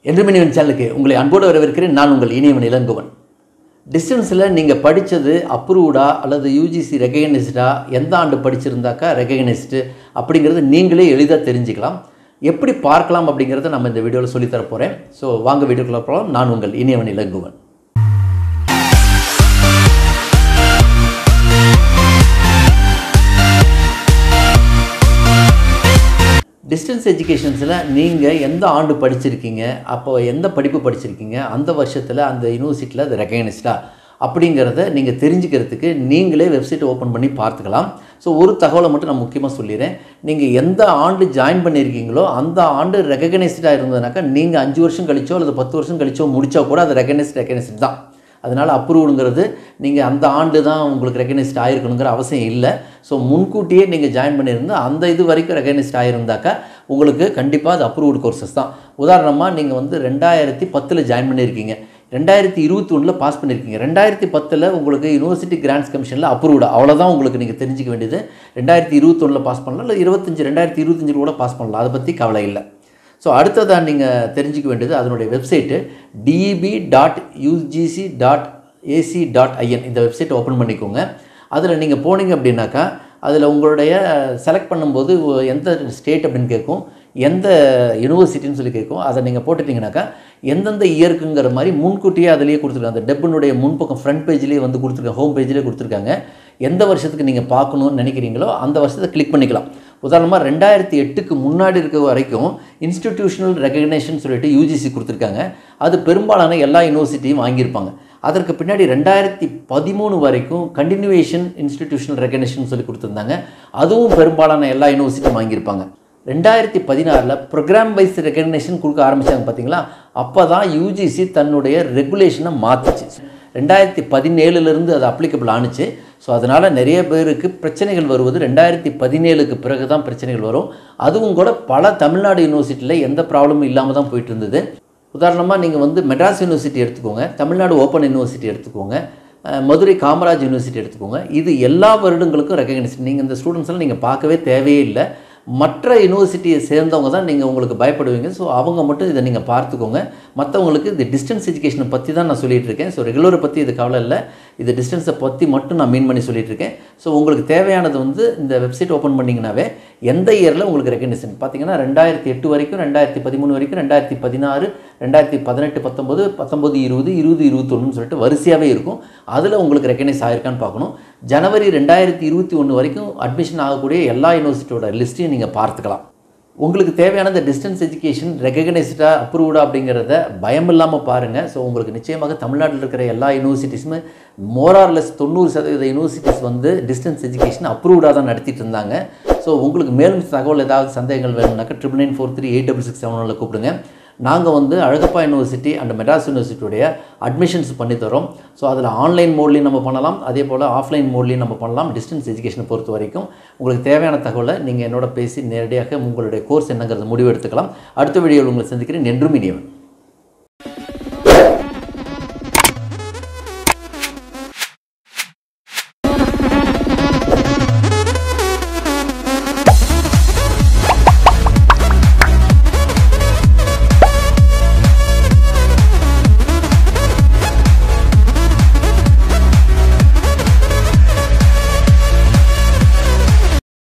என்றுமினிவன் சேனலுக்கு உங்களை அன்போடு வரவேற்கிறேன் நான் உங்கள் இனியவன் இளங்குவன் டிஸ்டன்ஸில் நீங்கள் படித்தது அப்ரூவ்டா அல்லது யூஜிசி ரெகக்னைஸ்டா எந்த ஆண்டு படிச்சிருந்தாக்கா ரெகக்னைஸ்டு அப்படிங்கிறது நீங்களே எளிதாக தெரிஞ்சுக்கலாம் எப்படி பார்க்கலாம் அப்படிங்கிறத நம்ம இந்த வீடியோவில் சொல்லித்தர போகிறேன் ஸோ வாங்க வீடியோக்குள்ள போகலாம் நான் உங்கள் இனியவன் இளங்குவன் டிஸ்டன்ஸ் எஜுகேஷன்ஸில் நீங்கள் எந்த ஆண்டு படிச்சிருக்கீங்க அப்போ எந்த படிப்பு படிச்சிருக்கீங்க அந்த வருஷத்தில் அந்த யூனிவர்சிட்டியில் அது ரெகக்னைஸ்டா அப்படிங்கிறத நீங்கள் தெரிஞ்சுக்கிறதுக்கு நீங்களே வெப்சைட் ஓப்பன் பண்ணி பார்த்துக்கலாம் ஸோ ஒரு தகவலை மட்டும் நான் முக்கியமாக சொல்லிடுறேன் நீங்கள் எந்த ஆண்டு ஜாயின் பண்ணியிருக்கீங்களோ அந்த ஆண்டு ரெகக்னைஸ்டாக இருந்ததுனாக்கா நீங்கள் அஞ்சு வருஷம் கழிச்சோ அல்லது பத்து வருஷம் கழிச்சோ முடித்தா கூட அது ரெகக்னைஸ்ட் ரெகக்னைஸ்ட் தான் அதனால் அப்ரூவ்டுங்கிறது நீங்கள் அந்த ஆண்டு தான் உங்களுக்கு ரெகனைஸ்ட் ஆகிருக்கணுங்கிற அவசியம் இல்லை ஸோ முன்கூட்டியே நீங்கள் ஜாயின் பண்ணியிருந்து அந்த இது வரைக்கும் ரெகனைஸ்ட் ஆகிருந்தாக்கா உங்களுக்கு கண்டிப்பாக அது அப்ரூவ்டு கோர்சஸ் தான் உதாரணமாக நீங்கள் வந்து ரெண்டாயிரத்தி பத்தில் ஜாயின் பண்ணியிருக்கீங்க ரெண்டாயிரத்தி இருபத்தி ஒன்றில் பாஸ் பண்ணியிருக்கீங்க ரெண்டாயிரத்தி பத்தில் உங்களுக்கு யூனிவர்சிட்டி கிராண்ட்ஸ் கமிஷனில் அப்ரூவ்டு அவ்வளோதான் உங்களுக்கு நீங்கள் தெரிஞ்சிக்க வேண்டியது ரெண்டாயிரத்தி இருபத்தொன்னில் பாஸ் பண்ணலாம் இல்லை இருபத்தஞ்சி ரெண்டாயிரத்தி இருபத்தஞ்சில் கூட பாஸ் பண்ணலாம் அதை பற்றி கவலை இல்லை ஸோ அடுத்ததாக நீங்கள் தெரிஞ்சிக்க வேண்டியது அதனுடைய website DEB dot UGC dot AC dot IN இந்த வெப்சைட் ஓப்பன் பண்ணிக்கோங்க அதில் நீங்கள் போனீங்க அப்படின்னாக்கா அதில் உங்களுடைய செலக்ட் பண்ணும்போது எந்த ஸ்டேட் அப்படின்னு கேட்கும் எந்த யூனிவர்சிட்டின்னு சொல்லி கேட்கும் அதை நீங்கள் போட்டுட்டிங்கனாக்கா எந்தெந்த இயர்க்குங்கிற மாதிரி முன்கூட்டியே அதிலேயே கொடுத்துருக்காங்க அந்த டெப்பினுடைய முன்பக்கம் ஃப்ரண்ட் பேஜ்லேயே வந்து கொடுத்துருக்காங்க ஹோம் பேஜ்லேயே கொடுத்துருக்காங்க எந்த வருஷத்துக்கு நீங்கள் பார்க்கணுன்னு நினைக்கிறீங்களோ அந்த வருஷத்தை கிளிக் பண்ணிக்கலாம் உதாரணமாக ரெண்டாயிரத்தி எட்டுக்கு முன்னாடி இருக்க வரைக்கும் இன்ஸ்டிடியூஷனல் ரெகக்னேஷன் சொல்லிட்டு யூஜிசி கொடுத்துருக்காங்க அது பெரும்பாலான எல்லா யூனிவர்சிட்டியும் வாங்கியிருப்பாங்க அதற்கு பின்னாடி ரெண்டாயிரத்தி பதிமூணு வரைக்கும் கண்டினியூவேஷன் இன்ஸ்டிடியூஷனல் ரெகக்னேஷன் சொல்லி கொடுத்துருந்தாங்க அதுவும் பெரும்பாலான எல்லா யூனிவர்சிட்டியும் வாங்கியிருப்பாங்க ரெண்டாயிரத்தி பதினாறில் ப்ரோக்ராம் வைஸ் ரெகக்னேஷன் கொடுக்க ஆரம்பித்தாங்க பார்த்தீங்களா அப்போ தான் யூஜிசி தன்னுடைய ரெகுலேஷனை மாற்றுச்சு ரெண்டாயிரத்தி பதினேழுலேருந்து அது அப்ளிகபிள் ஆணுச்சு ஸோ அதனால் நிறைய பேருக்கு பிரச்சனைகள் வருவது ரெண்டாயிரத்தி பதினேழுக்கு பிறகு தான் பிரச்சனைகள் வரும் அதுவும் கூட பல தமிழ்நாடு யூனிவர்சிட்டியில் எந்த ப்ராப்ளமும் இல்லாமல் தான் போயிட்டு இருந்தது உதாரணமாக நீங்கள் வந்து மெட்ராஸ் யூனிவர்சிட்டி எடுத்துக்கோங்க தமிழ்நாடு ஓப்பன் யூனிவர்சிட்டி எடுத்துக்கோங்க மதுரை காமராஜ் யூனிவர்சிட்டி எடுத்துக்கோங்க இது எல்லா வருடங்களுக்கும் ரெக்கக்னைஸ் நீங்கள் இந்த ஸ்டூடெண்ட்ஸ்லாம் நீங்கள் பார்க்கவே தேவையே இல்லை மற்ற யூனிவர்சிட்டியை சேர்ந்தவங்க தான் நீங்கள் உங்களுக்கு பயப்படுவீங்க ஸோ அவங்க மட்டும் இதை நீங்கள் பார்த்துக்கோங்க மற்றவங்களுக்கு இந்த டிஸ்டன்ஸ் எஜுகேஷனை பற்றி தான் நான் சொல்லிகிட்டு இருக்கேன் ஸோ ரெகுலரை பற்றி இது கவலை இல்லை இது டிஸ்டன்ஸை பற்றி மட்டும் நான் மீன் பண்ணி சொல்லிட்டு இருக்கேன் ஸோ உங்களுக்கு தேவையானது வந்து இந்த வெப்சைட் ஓப்பன் பண்ணிங்கனாவே எந்த இயரில் உங்களுக்கு ரெக்கக்னிஷன் பார்த்தீங்கன்னா ரெண்டாயிரத்தி எட்டு வரைக்கும் ரெண்டாயிரத்தி பதிமூணு வரைக்கும் ரெண்டாயிரத்தி பதினாறு ரெண்டாயிரத்தி பதினெட்டு பத்தொம்பது பத்தொம்பது இருபது இருபது இருபத்தொன்னு சொல்லிட்டு வரிசையாகவே இருக்கும் அதில் உங்களுக்கு ரெக்கக்னைஸ் ஆயிருக்கான்னு பார்க்கணும் ஜனவரி ரெண்டாயிரத்தி இருபத்தி ஒன்று வரைக்கும் அட்மிஷன் ஆகக்கூடிய எல்லா யூனிவர்சிட்டியோட லிஸ்ட்டையும் நீங்கள் பார்த்துக்கலாம் உங்களுக்கு தேவையான இந்த டிஸ்டன்ஸ் எஜுகேஷன் ரெகக்னைஸ்டா அப்ரூவ்டா அப்படிங்கிறத பயம் இல்லாமல் பாருங்கள் ஸோ உங்களுக்கு நிச்சயமாக தமிழ்நாட்டில் இருக்கிற எல்லா யூனிவர்சிட்டிஸுமே மோரார்லெஸ் தொண்ணூறு சதவீத யூனிவர்சிட்டிஸ் வந்து டிஸ்டன்ஸ் எஜுகேஷன் அப்ரூவ்டாக தான் நடத்திட்டு இருந்தாங்க ஸோ உங்களுக்கு மேலும் தகவல் ஏதாவது சந்தேகங்கள் வேணும்னாக்கா triple nine four three eight double six செவனில் கூப்பிடுங்க நாங்கள் வந்து அழகப்பா யூனிவர்சிட்டி அண்ட் மெட்ராஸ் யூனிவர்சிட்டியுடைய அட்மிஷன்ஸ் பண்ணி தரோம் ஸோ அதில் ஆன்லைன் மோட்லேயும் நம்ம பண்ணலாம் அதே போல் ஆஃப்லைன் மோட்லேயும் நம்ம பண்ணலாம் டிஸ்டன்ஸ் எஜுகேஷனை பொறுத்த வரைக்கும் உங்களுக்கு தேவையான தகவலை நீங்கள் என்னோட பேசி நேரடியாக உங்களுடைய கோர்ஸ் என்னங்கிறத முடிவு எடுத்துக்கலாம் அடுத்த வீடியோவில் உங்களை சந்திக்கிறேன் என்றும் இனியவன்